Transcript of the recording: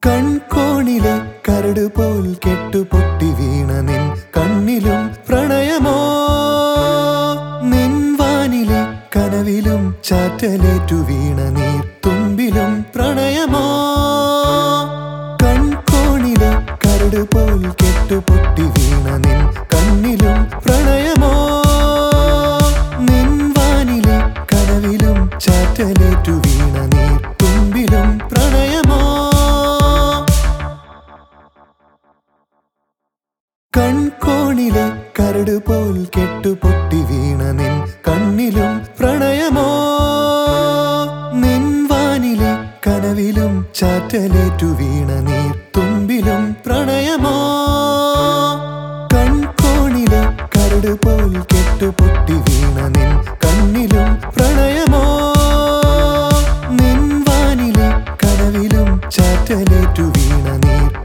കൺകോണിലെ കരട് പോൽ കെട്ടുപൊട്ടി വീണ നിൻ കണ്ണിലും പ്രണയമോ നിൻ വാനിലെ കനവിലും ചാറ്റലേറ്റു വീണ നീർ തുമ്പിലും പ്രണയമോ കൺകോണിലെ കരട് പോൽ കെട്ടുപൊട്ടി വീണ നിൻ കണ്ണിലും പ്രണയമോ നിൻ വാനിലെ കനവിലും ചാറ്റലേറ്റു വീണ നീർ തുമ്പിലും പ്രണയമോ കൺകോണിലെ കരട് പോൽ കെട്ടുപൊട്ടി വീണ നിൻ കണ്ണിലും പ്രണയമോ നിൻ വാനിലെ കനവിലും ചാറ്റലേറ്റു വീണ നീർ തുമ്പിലും പ്രണയമോ കൺകോണിലെ കരട് പോൽ കെട്ടുപൊട്ടി വീണ നിൻ കണ്ണിലും പ്രണയമോ നിൻ വാനിലെ കനവിലും ചാറ്റലേറ്റു വീണ നീർ